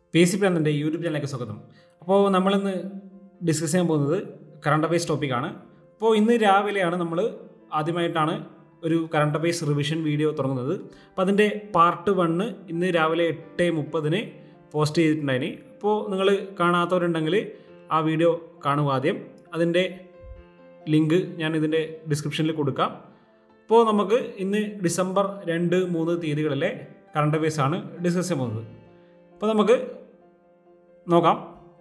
P S C plan എൻ്റെ YouTube ചാനലിലേക്ക് സ്വാഗതം അപ്പോൾ നമ്മളിന്ന് ഡിസ്കസ് ചെയ്യാൻ പോകുന്നത് കറണ്ട് അഫയേഴ്സ് ടോപ്പിക്കാണ് അപ്പോൾ ഇന്ന് രാവിലെയാണ് നമ്മൾ ആദ്യമായിട്ടാണ് ഒരു കറണ്ട് അഫയേഴ്സ് റിവിഷൻ വീഡിയോ തുടങ്ങുന്നത് അപ്പോൾ അതിൻ്റെ പാർട്ട് വണ്ണ് ഇന്ന് രാവിലെ എട്ട് മുപ്പതിന് പോസ്റ്റ് ചെയ്തിട്ടുണ്ടായിന് അപ്പോൾ നിങ്ങൾ കാണാത്തവരുണ്ടെങ്കിൽ ആ വീഡിയോ കാണുക ആദ്യം അതിൻ്റെ ലിങ്ക് ഞാൻ ഇതിൻ്റെ ഡിസ്ക്രിപ്ഷനിൽ കൊടുക്കാം അപ്പോൾ നമുക്ക് ഇന്ന് ഡിസംബർ രണ്ട് മൂന്ന് തീയതികളിലെ കറണ്ട് അഫയേഴ്സ് ആണ് ഡിസ്കസ് ചെയ്യാൻ പോകുന്നത് അപ്പോൾ നമുക്ക് നോക്കാം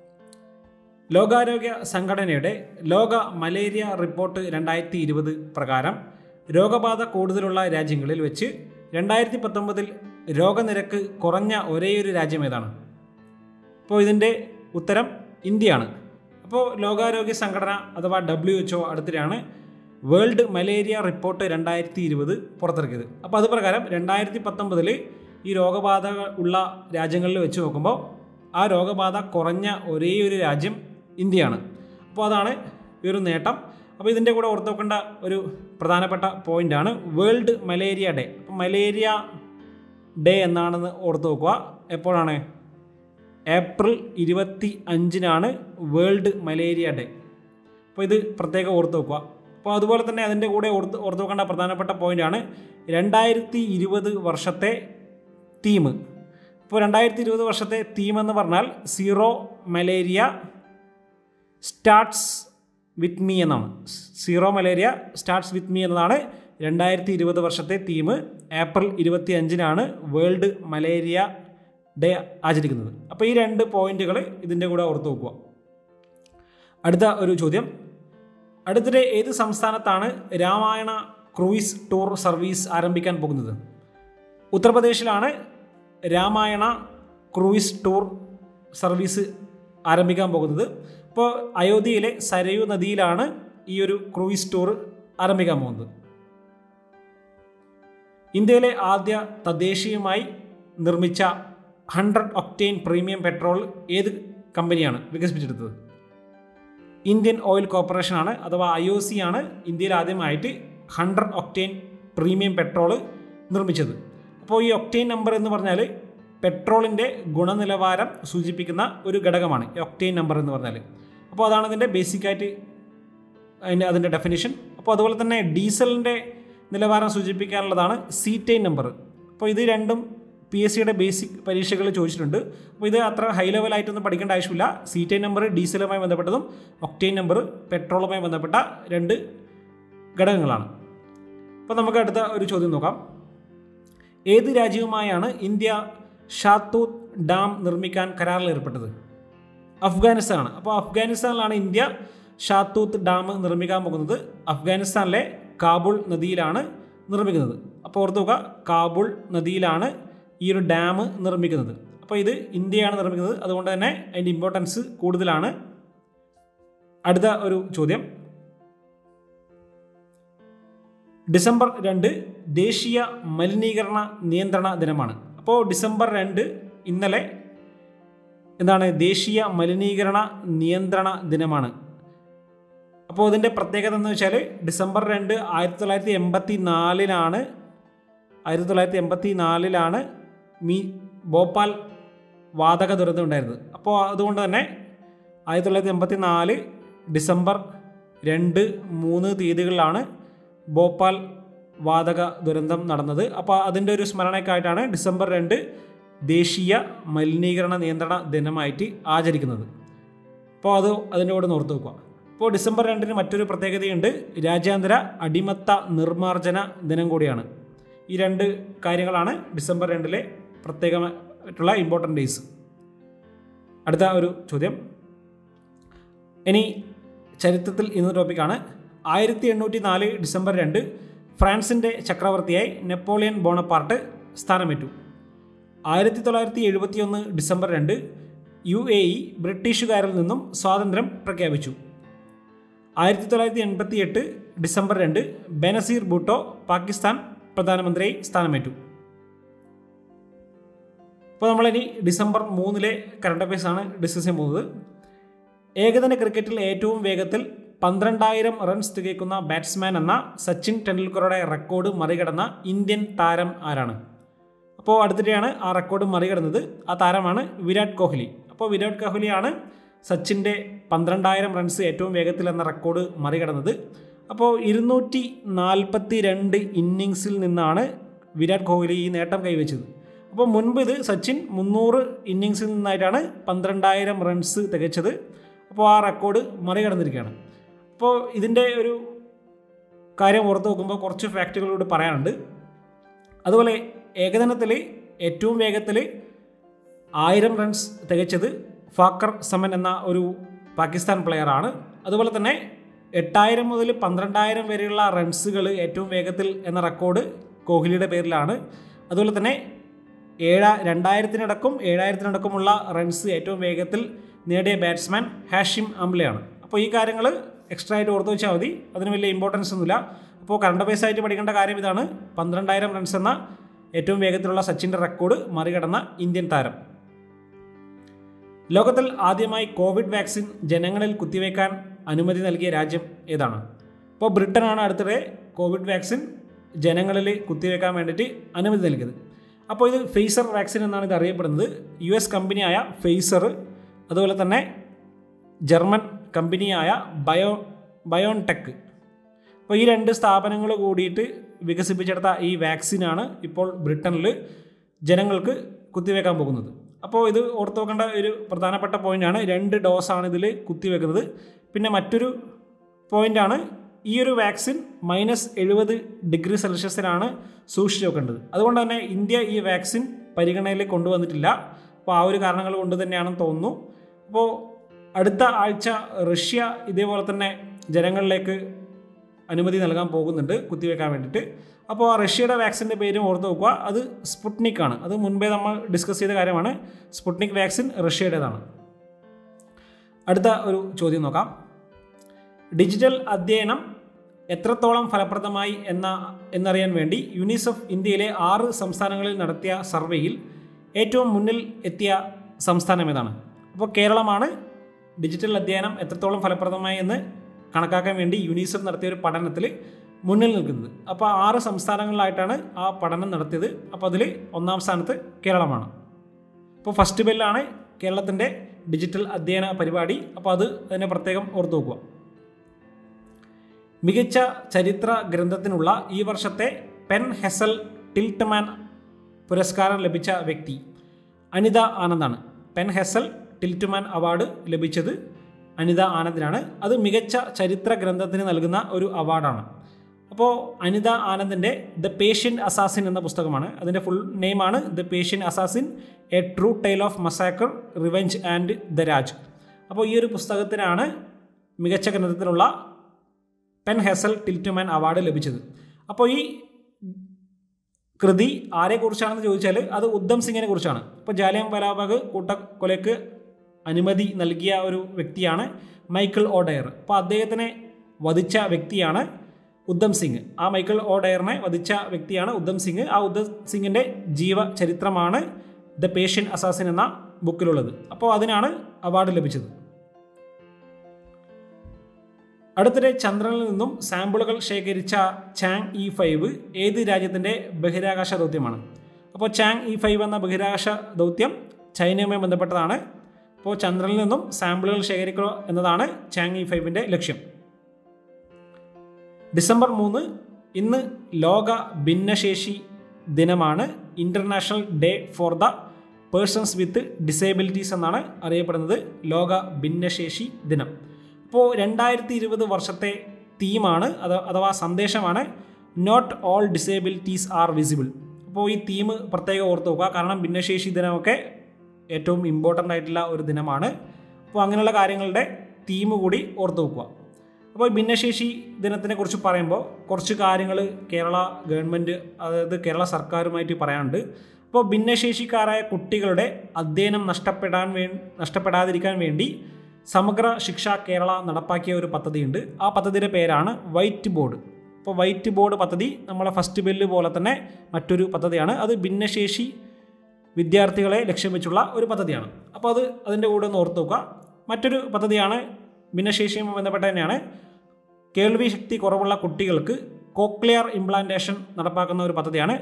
ലോകാരോഗ്യ സംഘടനയുടെ ലോക മലേറിയ റിപ്പോർട്ട് രണ്ടായിരത്തി ഇരുപത് പ്രകാരം രോഗബാധ കൂടുതലുള്ള രാജ്യങ്ങളിൽ വെച്ച് രണ്ടായിരത്തി പത്തൊമ്പതിൽ രോഗനിരക്ക് കുറഞ്ഞ ഒരേയൊരു രാജ്യം ഏതാണ് അപ്പോൾ ഇതിൻ്റെ ഉത്തരം ഇന്ത്യയാണ് അപ്പോൾ ലോകാരോഗ്യ സംഘടന അഥവാ ഡബ്ല്യു എച്ച് ഒ അടുത്തിടെയാണ് വേൾഡ് മലേറിയ റിപ്പോർട്ട് രണ്ടായിരത്തി ഇരുപത് പുറത്തിറക്കിയത് അപ്പോൾ അത് പ്രകാരം രണ്ടായിരത്തി പത്തൊമ്പതിൽ ഈ രോഗബാധ ഉള്ള രാജ്യങ്ങളിൽ വെച്ച് നോക്കുമ്പോൾ ആ രോഗബാധ കുറഞ്ഞ ഒരേ ഒരു രാജ്യം ഇന്ത്യയാണ് അപ്പോൾ അതാണ് ഈ ഒരു നേട്ടം അപ്പോൾ ഇതിൻ്റെ കൂടെ ഓർത്ത് നോക്കേണ്ട ഒരു പ്രധാനപ്പെട്ട പോയിൻ്റാണ് വേൾഡ് മലേറിയ ഡേ അപ്പോൾ മലേറിയ ഡേ എന്നാണെന്ന് ഓർത്ത് നോക്കുക എപ്പോഴാണ് ഏപ്രിൽ ഇരുപത്തി അഞ്ചിനാണ് വേൾഡ് മലേറിയ ഡേ അപ്പോൾ ഇത് പ്രത്യേകം ഓർത്ത് വെക്കുക അപ്പോൾ അതുപോലെ തന്നെ അതിൻ്റെ കൂടെ ഓർത്ത് ഓർത്ത് വെക്കേണ്ട പ്രധാനപ്പെട്ട പോയിൻ്റാണ് രണ്ടായിരത്തി ഇരുപത് വർഷത്തെ തീം ഇപ്പോൾ രണ്ടായിരത്തി ഇരുപത് വർഷത്തെ തീം എന്ന് പറഞ്ഞാൽ zero malaria starts with me എന്നാണ് zero malaria starts with me എന്നതാണ് രണ്ടായിരത്തി ഇരുപത് വർഷത്തെ തീം ഏപ്രിൽ ഇരുപത്തി അഞ്ചിനാണ് വേൾഡ് മലേറിയ ഡേ ആചരിക്കുന്നത് അപ്പോൾ ഈ രണ്ട് പോയിന്റുകൾ ഇതിൻ്റെ കൂടെ ഓർത്ത് നോക്കുക അടുത്ത ഒരു ചോദ്യം അടുത്തിടെ ഏത് സംസ്ഥാനത്താണ് രാമായണ ക്രൂയിസ് ടൂർ സർവീസ് ആരംഭിക്കാൻ പോകുന്നത് ഉത്തർപ്രദേശിലാണ് രാമായണ ക്രൂയിസ് ടൂർ സർവീസ് ആരംഭിക്കാൻ പോകുന്നത് ഇപ്പോൾ അയോധ്യയിലെ സരയു നദിയിലാണ് ഈ ഒരു ക്രൂയിസ് ടൂർ ആരംഭിക്കാൻ പോകുന്നത് ഇന്ത്യയിലെ ആദ്യ തദ്ദേശീയമായി നിർമ്മിച്ച ഹൺഡ്രഡ് ഒക്ടെയിൻ പ്രീമിയം പെട്രോൾ ഏത് കമ്പനിയാണ് വികസിപ്പിച്ചെടുത്തത് ഇന്ത്യൻ ഓയിൽ കോർപ്പറേഷനാണ് അഥവാ ഐ ഒ സി ആണ് ഇന്ത്യയിൽ ആദ്യമായിട്ട് ഹൺഡ്രഡ് ഒക്ടെയിൻ പ്രീമിയം പെട്രോൾ നിർമ്മിച്ചത് അപ്പോൾ ഈ ഒക്ടെയിൻ നമ്പർ എന്ന് പറഞ്ഞാൽ പെട്രോളിൻ്റെ ഗുണനിലവാരം സൂചിപ്പിക്കുന്ന ഒരു ഘടകമാണ് ഈ ഒക്ടെയിൻ നമ്പർ എന്ന് പറഞ്ഞാൽ അപ്പോൾ അതാണ് ഇതിൻ്റെ ബേസിക്കായിട്ട് അതിൻ്റെ അതിൻ്റെ ഡെഫിനിഷൻ അപ്പോൾ അതുപോലെ തന്നെ ഡീസലിൻ്റെ നിലവാരം സൂചിപ്പിക്കാനുള്ളതാണ് സീറ്റൈൻ നമ്പർ അപ്പോൾ ഇത് രണ്ടും പി എസ് സിയുടെ ബേസിക് പരീക്ഷകൾ ചോദിച്ചിട്ടുണ്ട് അപ്പോൾ ഇത് അത്ര ഹൈ ലെവലായിട്ടൊന്നും പഠിക്കേണ്ട ആവശ്യമില്ല സീറ്റൈൻ നമ്പർ ഡീസലുമായി ബന്ധപ്പെട്ടതും ഒക്ടെയിൻ നമ്പർ പെട്രോളുമായി ബന്ധപ്പെട്ട രണ്ട് ഘടകങ്ങളാണ് അപ്പോൾ നമുക്ക് അടുത്ത ഒരു ചോദ്യം നോക്കാം ഏത് രാജ്യവുമായാണ് ഇന്ത്യ ഷാത്തൂത്ത് ഡാം നിർമ്മിക്കാൻ കരാറിൽ ഏർപ്പെട്ടത് അഫ്ഗാനിസ്ഥാനാണ് അപ്പോൾ അഫ്ഗാനിസ്ഥാനിലാണ് ഇന്ത്യ ഷാത്തൂത്ത് ഡാം നിർമ്മിക്കാൻ പോകുന്നത് അഫ്ഗാനിസ്ഥാനിലെ കാബുൾ നദിയിലാണ് നിർമ്മിക്കുന്നത് അപ്പോൾ ഓർത്ത് നോക്കുക കാബുൾ നദിയിലാണ് ഈ ഒരു ഡാം നിർമ്മിക്കുന്നത് അപ്പോൾ ഇത് ഇന്ത്യയാണ് നിർമ്മിക്കുന്നത് അതുകൊണ്ട് തന്നെ അതിൻ്റെ ഇമ്പോർട്ടൻസ് കൂടുതലാണ് അടുത്ത ഒരു ചോദ്യം ഡിസംബർ രണ്ട് ദേശീയ മലിനീകരണ നിയന്ത്രണ ദിനമാണ് അപ്പോൾ ഡിസംബർ രണ്ട് ഇന്നലെ എന്താണ് ദേശീയ മലിനീകരണ നിയന്ത്രണ ദിനമാണ് അപ്പോൾ അതിൻ്റെ പ്രത്യേകത എന്ന് വെച്ചാൽ ഡിസംബർ രണ്ട് ആയിരത്തി തൊള്ളായിരത്തി എൺപത്തി നാലിലാണ് ആയിരത്തി തൊള്ളായിരത്തി എൺപത്തി നാലിലാണ് മീ ഭോപ്പാൽ വാതക ദുരന്തം ഉണ്ടായിരുന്നത് അപ്പോൾ അതുകൊണ്ട് തന്നെ ആയിരത്തി തൊള്ളായിരത്തി എൺപത്തി നാല് ഡിസംബർ രണ്ട് മൂന്ന് തീയതികളിലാണ് ഭോപ്പാൽ വാതക ദുരന്തം നടന്നത് അപ്പോൾ അതിൻ്റെ ഒരു സ്മരണയ്ക്കായിട്ടാണ് ഡിസംബർ രണ്ട് ദേശീയ മലിനീകരണ നിയന്ത്രണ ദിനമായിട്ട് ആചരിക്കുന്നത് അപ്പോൾ അത് അതിൻ്റെ കൂടെ ഓർത്ത് വെക്കുക ഇപ്പോൾ ഡിസംബർ രണ്ടിന് മറ്റൊരു പ്രത്യേകതയുണ്ട് രാജ്യാന്തര അടിമത്ത നിർമ്മാർജ്ജന ദിനം കൂടിയാണ് ഈ രണ്ട് കാര്യങ്ങളാണ് ഡിസംബർ രണ്ടിലെ പ്രത്യേകമായിട്ടുള്ള ഇമ്പോർട്ടൻ്റ് ഡേയ്സ് അടുത്ത ഒരു ചോദ്യം ഇനി ചരിത്രത്തിൽ ഇന്ന ടോപ്പിക്കാണ് ആയിരത്തി എണ്ണൂറ്റി നാല് ഡിസംബർ രണ്ട് ഫ്രാൻസിൻ്റെ ചക്രവർത്തിയായി നെപ്പോളിയൻ ബോണപ്പാർട്ട് സ്ഥാനമേറ്റു ആയിരത്തി തൊള്ളായിരത്തി എഴുപത്തിയൊന്ന് ഡിസംബർ രണ്ട് യു എ ഇ ബ്രിട്ടീഷുകാരിൽ നിന്നും സ്വാതന്ത്ര്യം പ്രഖ്യാപിച്ചു ആയിരത്തി തൊള്ളായിരത്തി എൺപത്തി എട്ട് ഡിസംബർ രണ്ട് ബെനസീർ ഭൂട്ടോ പാകിസ്ഥാൻ പ്രധാനമന്ത്രിയായി സ്ഥാനമേറ്റു അപ്പോൾ നമ്മളിനി ഡിസംബർ മൂന്നിലെ കറണ്ട് അഫയേഴ്സാണ് ഡിസ്കസ് ചെയ്യാൻ പോകുന്നത് ഏകദിന ക്രിക്കറ്റിൽ ഏറ്റവും വേഗത്തിൽ പന്ത്രണ്ടായിരം റൺസ് തികയ്ക്കുന്ന ബാറ്റ്സ്മാൻ എന്ന സച്ചിൻ ടെണ്ടുൽക്കറുടെ റെക്കോർഡ് മറികടന്ന ഇന്ത്യൻ താരം ആരാണ് അപ്പോൾ അടുത്തിടെയാണ് ആ റെക്കോർഡ് മറികടന്നത് ആ താരമാണ് വിരാട് കോഹ്ലി അപ്പോൾ വിരാട് കോഹ്ലിയാണ് സച്ചിൻ്റെ പന്ത്രണ്ടായിരം റൺസ് ഏറ്റവും വേഗത്തിൽ എന്ന റെക്കോർഡ് മറികടന്നത് അപ്പോൾ ഇരുന്നൂറ്റി നാൽപ്പത്തി രണ്ട് ഇന്നിങ്സിൽ നിന്നാണ് വിരാട് കോഹ്ലി ഈ നേട്ടം കൈവച്ചത് അപ്പോൾ മുൻപ് ഇത് സച്ചിൻ മുന്നൂറ് ഇന്നിങ്സിൽ നിന്നായിട്ടാണ് പന്ത്രണ്ടായിരം റൺസ് തികച്ചത് അപ്പോൾ ആ റെക്കോർഡ് മറികടന്നിരിക്കുകയാണ് അപ്പോൾ ഇതിൻ്റെ ഒരു കാര്യം ഓർത്ത് നോക്കുമ്പോൾ കുറച്ച് ഫാക്റ്റുകളോട് പറയാനുണ്ട് അതുപോലെ ഏകദിനത്തിൽ ഏറ്റവും വേഗത്തിൽ ആയിരം റൺസ് തികച്ചത് ഫാക്കർ സമൻ എന്ന ഒരു പാകിസ്ഥാൻ പ്ലെയറാണ് അതുപോലെ തന്നെ എട്ടായിരം മുതൽ പന്ത്രണ്ടായിരം വരെയുള്ള റൺസുകൾ ഏറ്റവും വേഗത്തിൽ എന്ന റെക്കോർഡ് കോഹ്ലിയുടെ പേരിലാണ് അതുപോലെ തന്നെ ഏഴാ രണ്ടായിരത്തിനടക്കം ഏഴായിരത്തിനടക്കമുള്ള റൺസ് ഏറ്റവും വേഗത്തിൽ നേടിയ ബാറ്റ്സ്മാൻ ഹാഷിം അംബ്ലയാണ് അപ്പോൾ ഈ കാര്യങ്ങൾ എക്സ്ട്രാ ആയിട്ട് ഓർത്ത് വെച്ചാൽ മതി അതിന് വലിയ ഇമ്പോർട്ടൻസ് ഒന്നുമില്ല അപ്പോൾ കറണ്ട് ബേസ് ആയിട്ട് പഠിക്കേണ്ട കാര്യം ഇതാണ് പന്ത്രണ്ടായിരം റൺസ് എന്ന ഏറ്റവും വേഗത്തിലുള്ള സച്ചിൻ്റെ റെക്കോർഡ് മറികടന്ന ഇന്ത്യൻ താരം ലോകത്തിൽ ആദ്യമായി കോവിഡ് വാക്സിൻ ജനങ്ങളിൽ കുത്തിവയ്ക്കാൻ അനുമതി നൽകിയ രാജ്യം ഏതാണ് ഇപ്പോൾ ബ്രിട്ടനാണ് അടുത്തിടെ കോവിഡ് വാക്സിൻ ജനങ്ങളിൽ കുത്തിവയ്ക്കാൻ വേണ്ടിയിട്ട് അനുമതി നൽകിയത് അപ്പോൾ ഇത് ഫെയ്സർ വാക്സിൻ എന്നാണ് ഇത് അറിയപ്പെടുന്നത് യു എസ് കമ്പനിയായ ഫെയ്സർ അതുപോലെ തന്നെ ജർമ്മൻ കമ്പനിയായ ബയോ ബയോൺടെക് അപ്പോൾ ഈ രണ്ട് സ്ഥാപനങ്ങൾ കൂടിയിട്ട് വികസിപ്പിച്ചെടുത്ത ഈ വാക്സിനാണ് ഇപ്പോൾ ബ്രിട്ടനിൽ ജനങ്ങൾക്ക് കുത്തിവെക്കാൻ പോകുന്നത് അപ്പോൾ ഇത് ഓർത്ത് വെക്കേണ്ട ഒരു പ്രധാനപ്പെട്ട പോയിൻ്റാണ് രണ്ട് ഡോസാണ് ഇതിൽ കുത്തിവെക്കുന്നത് പിന്നെ മറ്റൊരു പോയിൻ്റാണ് ഈ ഒരു വാക്സിൻ മൈനസ് എഴുപത് ഡിഗ്രി സെൽഷ്യസിലാണ് സൂക്ഷിച്ചു വെക്കേണ്ടത് അതുകൊണ്ട് തന്നെ ഇന്ത്യ ഈ വാക്സിൻ പരിഗണനയിൽ കൊണ്ടുവന്നിട്ടില്ല അപ്പോൾ ആ ഒരു കാരണങ്ങൾ കൊണ്ട് തന്നെയാണെന്ന് തോന്നുന്നു അപ്പോൾ അടുത്ത ആഴ്ച റഷ്യ ഇതേപോലെ തന്നെ ജനങ്ങളിലേക്ക് അനുമതി നൽകാൻ പോകുന്നുണ്ട് കുത്തിവെക്കാൻ വേണ്ടിയിട്ട് അപ്പോൾ ആ റഷ്യയുടെ വാക്സിൻ്റെ പേരും ഓർത്ത് നോക്കുക അത് സ്പുട്നിക് ആണ് അത് മുൻപേ നമ്മൾ ഡിസ്കസ് ചെയ്ത കാര്യമാണ് സ്പുട്നിക് വാക്സിൻ റഷ്യയുടേതാണ് അടുത്ത ഒരു ചോദ്യം നോക്കാം ഡിജിറ്റൽ അധ്യയനം എത്രത്തോളം ഫലപ്രദമായി എന്ന എന്നറിയാൻ വേണ്ടി യുനിസെഫ് ഇന്ത്യയിലെ ആറ് സംസ്ഥാനങ്ങളിൽ നടത്തിയ സർവേയിൽ ഏറ്റവും മുന്നിൽ എത്തിയ സംസ്ഥാനം ഏതാണ് അപ്പോൾ കേരളമാണ് ഡിജിറ്റൽ അധ്യയനം എത്രത്തോളം ഫലപ്രദമായി എന്ന് കണക്കാക്കാൻ വേണ്ടി യുനിസെഫ് നടത്തിയ ഒരു പഠനത്തിൽ മുന്നിൽ നിൽക്കുന്നത് അപ്പോൾ ആറ് സംസ്ഥാനങ്ങളിലായിട്ടാണ് ആ പഠനം നടത്തിയത് അപ്പോൾ അതിൽ ഒന്നാം സ്ഥാനത്ത് കേരളമാണ് അപ്പോൾ ഫസ്റ്റ് ബെല്ലാണ് കേരളത്തിൻ്റെ ഡിജിറ്റൽ അധ്യയന പരിപാടി അപ്പോൾ അത് അതിനെ പ്രത്യേകം ഓർത്ത് നോക്കുക മികച്ച ചരിത്ര ഗ്രന്ഥത്തിനുള്ള ഈ വർഷത്തെ പെൻ ഹെസൽ ടിൽട്ട്മാൻ പുരസ്കാരം ലഭിച്ച വ്യക്തി അനിത ആനന്ദാണ് പെൻ ഹെസൽ ടിൽറ്റ്മാൻ അവാർഡ് ലഭിച്ചത് അനിത ആനന്ദിനാണ് അത് മികച്ച ചരിത്ര ഗ്രന്ഥത്തിന് നൽകുന്ന ഒരു അവാർഡാണ് അപ്പോൾ അനിത ആനന്ദിൻ്റെ ദ പേഷ്യൻ അസാസിൻ എന്ന പുസ്തകമാണ് അതിൻ്റെ ഫുൾ നെയിമാണ് the patient assassin a true tale of massacre revenge and the Raj അപ്പോൾ ഈ ഒരു പുസ്തകത്തിനാണ് മികച്ച ഗ്രന്ഥത്തിനുള്ള പെൻ ഹെസൽ ടിൽറ്റുമാൻ അവാർഡ് ലഭിച്ചത് അപ്പോൾ ഈ കൃതി ആരെക്കുറിച്ചാണെന്ന് ചോദിച്ചാൽ അത് ഉദ്ധം സിംഗിനെ കുറിച്ചാണ് ഇപ്പോൾ ജാലിയൻ വലാബാഗ് കൂട്ടക്കൊലയ്ക്ക് അനുമതി നൽകിയ ഒരു വ്യക്തിയാണ് മൈക്കിൾ ഓഡയർ അപ്പോൾ അദ്ദേഹത്തിനെ വധിച്ച വ്യക്തിയാണ് ഉദ്ധം സിംഗ് ആ മൈക്കിൾ ഓഡയറിനെ വധിച്ച വ്യക്തിയാണ് ഉദ്ധം സിംഗ് ആ ഉദ്ധം സിംഗിൻ്റെ ജീവചരിത്രമാണ് ദ പേഷ്യൻ അസാസിൻ എന്ന ബുക്കിലുള്ളത് അപ്പോൾ അതിനാണ് അവാർഡ് ലഭിച്ചത് അടുത്തിടെ ചന്ദ്രനിൽ നിന്നും സാമ്പിളുകൾ ശേഖരിച്ച ചാങ് ഇ ഫൈവ് ഏത് രാജ്യത്തിൻ്റെ ബഹിരാകാശ ദൗത്യമാണ് അപ്പോൾ ചാങ് ഇ ഫൈവ് എന്ന ബഹിരാകാശ ദൗത്യം ചൈനയുമായി ബന്ധപ്പെട്ടതാണ് അപ്പോൾ ചന്ദ്രനിൽ നിന്നും സാമ്പിളുകൾ ശേഖരിക്കുക എന്നതാണ് ചാങ് ഇ ഫൈവിൻ്റെ ലക്ഷ്യം ഡിസംബർ മൂന്ന് ഇന്ന് ലോക ഭിന്നശേഷി ദിനമാണ് international day for the persons with disabilities എന്നാണ് അറിയപ്പെടുന്നത് ലോക ഭിന്നശേഷി ദിനം അപ്പോൾ രണ്ടായിരത്തി ഇരുപത് വർഷത്തെ തീമാണ് അത് അഥവാ സന്ദേശമാണ് not all disabilities are visible അപ്പോൾ ഈ തീം പ്രത്യേകം ഓർത്ത് നോക്കുക കാരണം ഭിന്നശേഷി ദിനമൊക്കെ ഏറ്റവും ഇമ്പോർട്ടൻ്റ് ആയിട്ടുള്ള ഒരു ദിനമാണ് അപ്പോൾ അങ്ങനെയുള്ള കാര്യങ്ങളുടെ തീം കൂടി ഓർത്ത് വെക്കുക അപ്പോൾ ഭിന്നശേഷി ദിനത്തിനെ കുറിച്ച് പറയുമ്പോൾ കുറച്ച് കാര്യങ്ങൾ കേരള ഗവൺമെൻറ് അതായത് കേരള സർക്കാരുമായിട്ട് പറയാനുണ്ട് അപ്പോൾ ഭിന്നശേഷിക്കാരായ കുട്ടികളുടെ അധ്യയനം നഷ്ടപ്പെടാൻ വേ നഷ്ടപ്പെടാതിരിക്കാൻ വേണ്ടി സമഗ്ര ശിക്ഷ കേരള നടപ്പാക്കിയ ഒരു പദ്ധതിയുണ്ട് ആ പദ്ധതിയുടെ പേരാണ് വൈറ്റ് ബോർഡ് അപ്പോൾ വൈറ്റ് ബോർഡ് പദ്ധതി നമ്മളെ ഫസ്റ്റ് ബില്ല് പോലെ തന്നെ മറ്റൊരു പദ്ധതിയാണ് അത് ഭിന്നശേഷി വിദ്യാർത്ഥികളെ ലക്ഷ്യം വെച്ചുള്ള ഒരു പദ്ധതിയാണ് അപ്പോൾ അത് അതിൻ്റെ കൂടെ ഒന്ന് ഓർത്ത് നോക്കുക മറ്റൊരു പദ്ധതിയാണ് ഭിന്നശേഷിയുമായി ബന്ധപ്പെട്ട തന്നെയാണ് കേൾവി ശക്തി കുറവുള്ള കുട്ടികൾക്ക് കോക്ലിയർ ഇംപ്ലാന്റേഷൻ നടപ്പാക്കുന്ന ഒരു പദ്ധതിയാണ്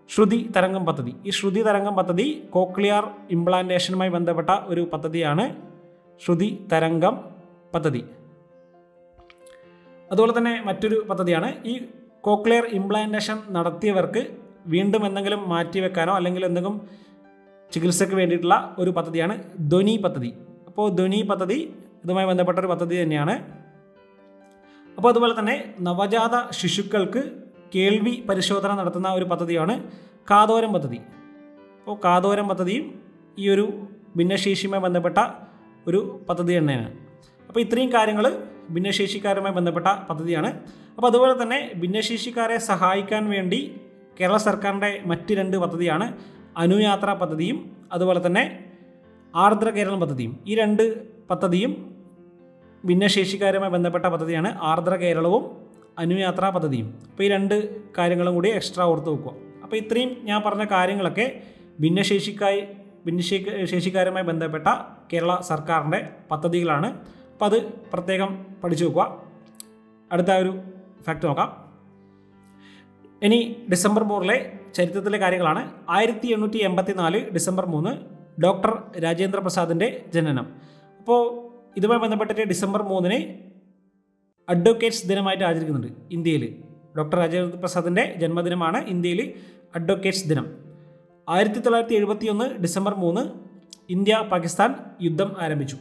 ശ്രുതി തരംഗം പദ്ധതി ഈ ശ്രുതി തരംഗം പദ്ധതി കോക്ലിയർ ഇംപ്ലാന്റേഷനുമായി ബന്ധപ്പെട്ട ഒരു പദ്ധതിയാണ് ശ്രുതി തരംഗം പദ്ധതി അതുപോലെ തന്നെ മറ്റൊരു പദ്ധതിയാണ് ഈ കോക്ലിയർ ഇംപ്ലാന്റേഷൻ നടത്തിയവർക്ക് വീണ്ടും എന്തെങ്കിലും മാറ്റിവെക്കാനോ അല്ലെങ്കിൽ എന്തെങ്കിലും ചികിത്സയ്ക്ക് വേണ്ടിയിട്ടുള്ള ഒരു പദ്ധതിയാണ് ധ്വനി പദ്ധതി അപ്പോൾ ധ്വനി പദ്ധതി ഇതുമായി ബന്ധപ്പെട്ട ഒരു പദ്ധതി തന്നെയാണ് അപ്പോൾ അതുപോലെ തന്നെ നവജാത ശിശുക്കൾക്ക് കേൾവി പരിശോധന നടത്തുന്ന ഒരു പദ്ധതിയാണ് കാതോരം പദ്ധതി അപ്പോൾ കാതോരം പദ്ധതിയും ഈ ഒരു ഭിന്നശേഷിയുമായി ബന്ധപ്പെട്ട ഒരു പദ്ധതി തന്നെയാണ് അപ്പോൾ ഇത്രയും കാര്യങ്ങൾ ഭിന്നശേഷിക്കാരുമായി ബന്ധപ്പെട്ട പദ്ധതിയാണ് അപ്പോൾ അതുപോലെ തന്നെ ഭിന്നശേഷിക്കാരെ സഹായിക്കാൻ വേണ്ടി കേരള സർക്കാരിൻ്റെ മറ്റ് രണ്ട് പദ്ധതിയാണ് അനുയാത്ര പദ്ധതിയും അതുപോലെ തന്നെ ആർദ്ര കേരളം പദ്ധതിയും ഈ രണ്ട് പദ്ധതിയും ഭിന്നശേഷിക്കാരുമായി ബന്ധപ്പെട്ട പദ്ധതിയാണ് ആർദ്ര കേരളവും അനുയാത്രാ പദ്ധതിയും അപ്പോൾ ഈ രണ്ട് കാര്യങ്ങളും കൂടി എക്സ്ട്രാ ഓർത്ത് വെക്കുക അപ്പോൾ ഇത്രയും ഞാൻ പറഞ്ഞ കാര്യങ്ങളൊക്കെ ഭിന്നശേഷിക്കായി ഭിന്നശേ ശേഷിക്കാരുമായി ബന്ധപ്പെട്ട കേരള സർക്കാരിൻ്റെ പദ്ധതികളാണ് അപ്പോൾ അത് പ്രത്യേകം പഠിച്ചു വെക്കുക അടുത്ത ഒരു ഫാക്ട് നോക്കാം ഇനി ഡിസംബർ മൂന്നിലെ ചരിത്രത്തിലെ കാര്യങ്ങളാണ് ആയിരത്തി എണ്ണൂറ്റി എൺപത്തി നാല് ഡിസംബർ മൂന്ന് ഡോക്ടർ രാജേന്ദ്ര പ്രസാദിൻ്റെ ജനനം അപ്പോൾ ഇതുമായി ബന്ധപ്പെട്ടിട്ട് ഡിസംബർ മൂന്നിന് അഡ്വക്കേറ്റ്സ് ദിനമായിട്ട് ആചരിക്കുന്നുണ്ട് ഇന്ത്യയിൽ ഡോക്ടർ രാജേന്ദ്ര പ്രസാദിൻ്റെ ജന്മദിനമാണ് ഇന്ത്യയിൽ അഡ്വക്കേറ്റ്സ് ദിനം ആയിരത്തി തൊള്ളായിരത്തി എഴുപത്തി ഒന്ന് ഡിസംബർ മൂന്ന് ഇന്ത്യ പാകിസ്ഥാൻ യുദ്ധം ആരംഭിച്ചു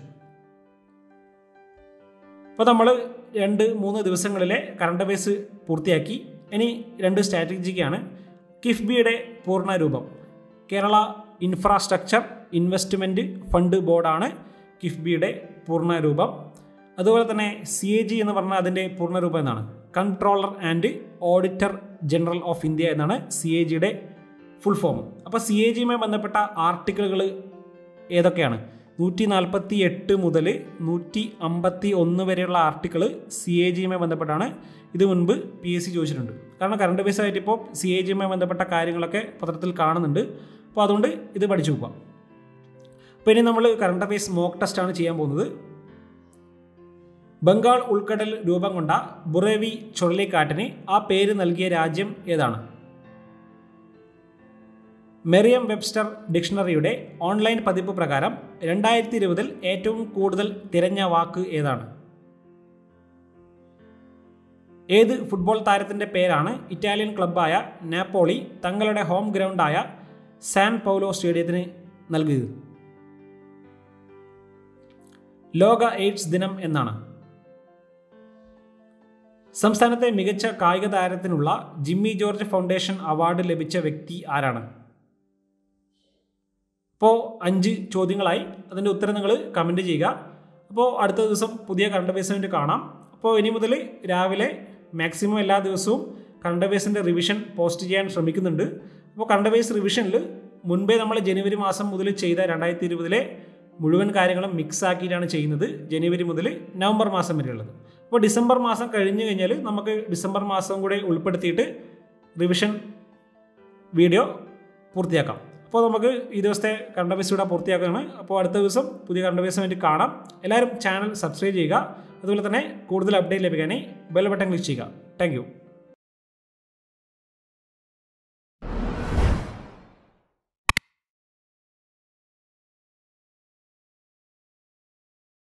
അപ്പോൾ നമ്മൾ രണ്ട് മൂന്ന് ദിവസങ്ങളിലെ കറണ്ട് അഫയേഴ്സ് പൂർത്തിയാക്കി ഇനി രണ്ട് സ്ട്രാറ്റജിക്കാണ് കിഫ്ബിയുടെ പൂർണ്ണ രൂപം കേരള ഇൻഫ്രാസ്ട്രക്ചർ ഇൻവെസ്റ്റ്മെൻറ്റ് ഫണ്ട് ബോർഡാണ് കിഫ്ബിയുടെ പൂർണ്ണ രൂപം അതുപോലെ തന്നെ സി എ ജി എന്ന് പറഞ്ഞാൽ അതിൻ്റെ പൂർണ്ണ രൂപം എന്നാണ് controller and auditor general of India എന്നാണ് സി എ ജിയുടെ ഫുൾ ഫോം അപ്പോൾ സി എ ജിയുമായി ബന്ധപ്പെട്ട ആർട്ടിക്കിളുകൾ ഏതൊക്കെയാണ് നൂറ്റി നാൽപ്പത്തി എട്ട് മുതൽ നൂറ്റി അമ്പത്തി ഒന്ന് വരെയുള്ള ആർട്ടിക്കിൾ സി എ ജിയുമായി ബന്ധപ്പെട്ടാണ് ഇത് മുൻപ് പി എസ് സി ചോദിച്ചിട്ടുണ്ട് കാരണം കറണ്ട് ബേസ് ആയിട്ട് ഇപ്പോൾ സി എ ജിയുമായി ബന്ധപ്പെട്ട കാര്യങ്ങളൊക്കെ പത്രത്തിൽ കാണുന്നുണ്ട് അപ്പോൾ അതുകൊണ്ട് ഇത് പഠിച്ചു നോക്കുക അപ്പോൾ ഇനി നമ്മൾ കറണ്ട് അഫയേഴ്സ് മോക്ക് ടെസ്റ്റാണ് ചെയ്യാൻ പോകുന്നത് ബംഗാൾ ഉൾക്കടൽ രൂപം കൊണ്ട ബുറേവി ചുഴലിക്കാറ്റിന് ആ പേര് നൽകിയ രാജ്യം ഏതാണ് മെറിയം വെബ്സ്റ്റർ ഡിക്ഷണറിയുടെ ഓൺലൈൻ പതിപ്പ് പ്രകാരം രണ്ടായിരത്തി ഇരുപതിൽ ഏറ്റവും കൂടുതൽ തിരഞ്ഞ വാക്ക് ഏതാണ് ഏത് ഫുട്ബോൾ താരത്തിൻ്റെ പേരാണ് ഇറ്റാലിയൻ ക്ലബ്ബായ നാപ്പോളി തങ്ങളുടെ ഹോം ഗ്രൗണ്ടായ സാൻ പൗലോ സ്റ്റേഡിയത്തിന് നൽകിയത് ലോക എയ്ഡ്സ് ദിനം എന്നാണ് സംസ്ഥാനത്തെ മികച്ച കായിക താരത്തിനുള്ള ജിമ്മി ജോർജ് ഫൗണ്ടേഷൻ അവാർഡ് ലഭിച്ച വ്യക്തി ആരാണ് അപ്പോൾ അഞ്ച് ചോദ്യങ്ങളായി അതിൻ്റെ ഉത്തരം നിങ്ങൾ കമൻറ്റ് ചെയ്യുക അപ്പോൾ അടുത്ത ദിവസം പുതിയ കറണ്ട് അഫയേഴ്സിന് കാണാം അപ്പോൾ ഇനി മുതൽ രാവിലെ മാക്സിമം എല്ലാ ദിവസവും കറണ്ട് അഫയേഴ്സിൻ്റെ റിവിഷൻ പോസ്റ്റ് ചെയ്യാൻ ശ്രമിക്കുന്നുണ്ട് അപ്പോൾ കറണ്ട് അഫയേഴ്സ് റിവിഷനിൽ മുൻപേ നമ്മൾ ജനുവരി മാസം മുതൽ ചെയ്ത രണ്ടായിരത്തി ഇരുപതിലെ മുഴുവൻ കാര്യങ്ങളും മിക്സ് ആക്കിയിട്ടാണ് ചെയ്യുന്നത് ജനുവരി മുതൽ നവംബർ മാസം വരെയുള്ളത് അപ്പോൾ ഡിസംബർ മാസം കഴിഞ്ഞു കഴിഞ്ഞാൽ നമുക്ക് ഡിസംബർ മാസം കൂടെ ഉൾപ്പെടുത്തിയിട്ട് റിവിഷൻ വീഡിയോ പൂർത്തിയാക്കാം അപ്പോൾ നമുക്ക് ഈ ദിവസത്തെ കറണ്ട് അഫയേഴ്സ് ഇവിടെ പൂർത്തിയാക്കുകയാണ് അപ്പോൾ അടുത്ത ദിവസം പുതിയ കറണ്ട് അഫയേഴ്സ് വേണ്ടി കാണാം എല്ലാവരും ചാനൽ സബ്സ്ക്രൈബ് ചെയ്യുക അതുപോലെ തന്നെ കൂടുതൽ അപ്ഡേറ്റ് ലഭിക്കാനായി ബെൽ ബട്ടൺ ക്ലിക്ക് ചെയ്യുക താങ്ക്